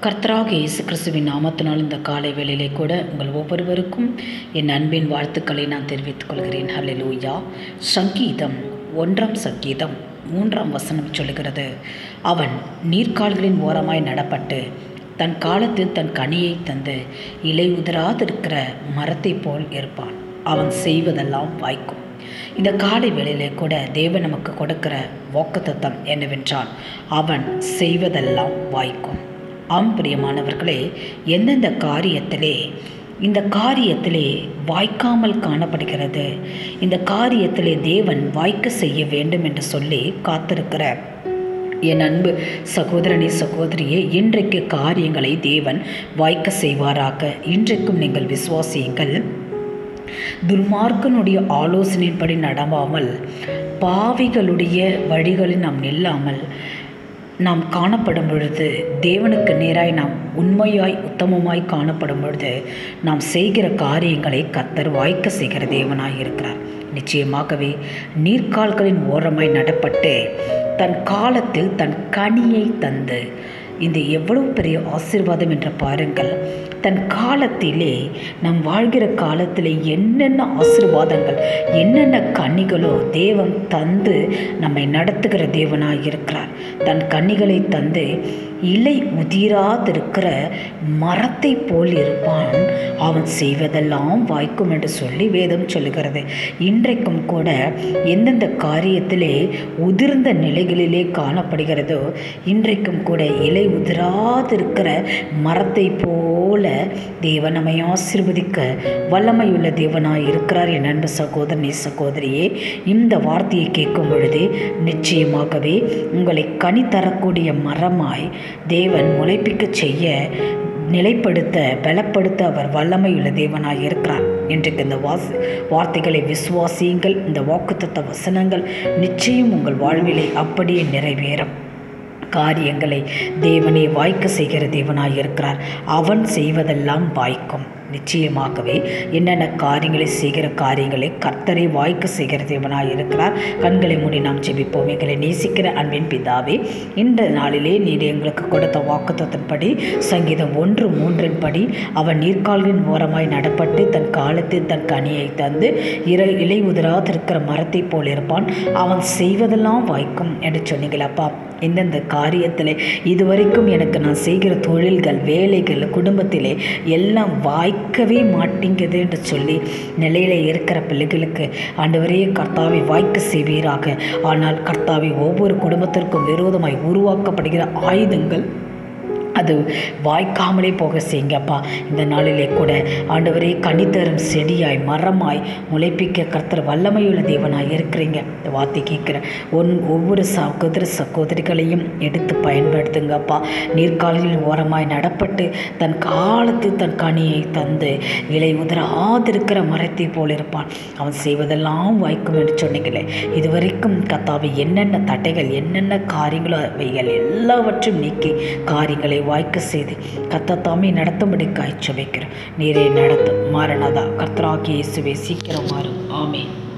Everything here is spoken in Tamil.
கர்த்தராக இயேசு கிறிஸ்துவின் நாமத்தினால் இந்த காலை வேளையிலே கூட உங்கள் ஒவ்வொருவருக்கும் என் அன்பின் வாழ்த்துக்களை நான் தெரிவித்துக் கொள்கிறேன் ஹalleluya சங்கீதம் ஒன்றாம் சங்கீதம் மூன்றாம் வசனம் சொல்லுகிறது அவன் நீர்க்கால்களின் ஓரமாய் நடப்பட்டு தன் காலத்தில் தன் கனியை தந்து இலை உதிராதிருக்கிற மரத்தைப் போல் இருப்பான் அவன் செய்வதெல்லாம் வாய்க்கும் இந்த காலை வேளையிலே கூட தேவன் நமக்கு கொடுக்கிற வாக்குத்தத்தம் என்னவென்றால் அவன் செய்வதெல்லாம் வாய்க்கும் ஆம் பிரியமானவர்களே எந்தெந்த காரியத்திலே இந்த காரியத்திலே வாய்க்காமல் காணப்படுகிறது இந்த காரியத்திலே தேவன் வாய்க்க செய்ய வேண்டும் என்று சொல்லி காத்திருக்கிற என் அன்பு சகோதரனே சகோதரியே இன்றைக்கு காரியங்களை தேவன் வாய்க்க செய்வாராக இன்றைக்கும் நீங்கள் விசுவாசியுங்கள் துர்மார்க்கனுடைய ஆலோசனையின்படி நடவாமல் பாவிகளுடைய வழிகளில் நாம் நில்லாமல் நாம் காணப்படும் பொழுது தேவனுக்கு நேராய் நாம் உண்மையாய் உத்தமமாய் காணப்படும் பொழுது நாம் செய்கிற காரியங்களை கத்தர் வாய்க்க செய்கிற தேவனாய் இருக்கிறார் நிச்சயமாகவே நீர்க்கால்களின் ஓரமாய் நடப்பட்டு தன் காலத்தில் தன் கனியை தந்து இந்த எவ்வளவு பெரிய ஆசீர்வாதம் என்று பாருங்கள் தன் காலத்திலே நம் வாழ்கிற காலத்தில் என்னென்ன ஆசீர்வாதங்கள் என்னென்ன கன்னிகளோ தேவன் தந்து நம்மை நடத்துகிற தேவனாக இருக்கிறார் தன் கன்னிகளை தந்து இலை உதிராதிருக்கிற மரத்தை போல் இருப்பான் அவன் செய்வதெல்லாம் வாய்க்கும் என்று சொல்லி வேதம் சொல்லுகிறது இன்றைக்கும் கூட எந்தெந்த காரியத்திலே உதிர்ந்த நிலைகளிலே காணப்படுகிறதோ இன்றைக்கும் கூட இலை உதிராதிருக்கிற மரத்தை போல தேவன் நம்மை ஆசிர்வதிக்க வல்லமையுள்ள தேவனாய் இருக்கிறார் என் அன்பு சகோதரனே சகோதரியே இந்த வார்த்தையை கேட்கும் பொழுதே நிச்சயமாகவே உங்களை கனி தரக்கூடிய மரமாய் தேவன் முளைப்பிக்க செய்ய நிலைப்படுத்த பலப்படுத்த அவர் வல்லமையுள்ள தேவனாய் இருக்கிறார் இன்றைக்கு இந்த வாஸ் வார்த்தைகளை விசுவாசியுங்கள் இந்த வாக்குத்தத்த வசனங்கள் நிச்சயம் உங்கள் வாழ்விலே அப்படியே நிறைவேறும் காரியங்களை தேவனே வாய்க்க செய்கிற தேவனாய் இருக்கிறார் அவன் செய்வதெல்லாம் வாய்க்கும் நிச்சயமாகவே என்னென்ன காரியங்களை செய்கிற காரியங்களை கர்த்தரை வாய்க்க செய்கிற தேவனாய் இருக்கிறார் கண்களை மூடி நாம் ஜெபிப்போம் எங்களை நேசிக்கிற அன்பின் பிதாவே இந்த நாளிலே நீர் எங்களுக்கு கொடுத்த வாக்குத்தத்தின்படி சங்கீதம் ஒன்று மூன்றின் படி அவன் நீர்க்கால்களின் ஓரமாய் நடப்பட்டு தன் காலத்தில் தன் கனியை தந்து இறை இலை உதிராதிருக்கிற மரத்தை போல் இருப்பான் அவன் செய்வதெல்லாம் வாய்க்கும் என்று சொன்னீங்களப்பா எந்தெந்த காரியத்தில் இதுவரைக்கும் எனக்கு நான் செய்கிற தொழில்கள் வேலைகள் குடும்பத்திலே எல்லாம் வாய்க்கவே மாட்டேங்குது என்று சொல்லி நிலையில் இருக்கிற பிள்ளைகளுக்கு ஆண்டவரே கர்த்தாவை வாய்க்க செய்வீராக ஆனால் கர்த்தாவை ஒவ்வொரு குடும்பத்திற்கும் விரோதமாய் உருவாக்கப்படுகிற ஆயுதங்கள் அது வாய்க்காமலே போக செய்யுங்கப்பா இந்த நாளிலே கூட ஆண்டவரே கனித்தரும் செடியாய் மரமாய் முளைப்பிக்க கர்த்தர் வல்லமையுள்ள தேவனாய் இருக்கிறீங்க இந்த வார்த்தை கேட்குற ஒன் ஒவ்வொரு சகோதர சகோதரிகளையும் எடுத்து பயன்படுத்துங்கப்பா நீர்க்கால்களின் ஓரமாய் நடப்பட்டு தன் காலத்தில் தன் கனியை தந்து இலை உதிராதிருக்கிற மரத்தை போல் இருப்பான் அவன் செய்வதெல்லாம் வாய்க்கும் என்று சொன்னீங்களே இதுவரைக்கும் கத்தாவை என்னென்ன தடைகள் என்னென்ன காரியங்களோ அவைகள் எல்லாவற்றையும் நீக்கி காரியங்களை வாய்க்க செய்து கத்தத்தாமே நடத்தும்படி காய்ச்ச வைக்கிறேன் நீரே நடத்தும் மாறனதா கர்த்தராகிய இயேசுவே சீக்கிரம் மாறும் ஆமே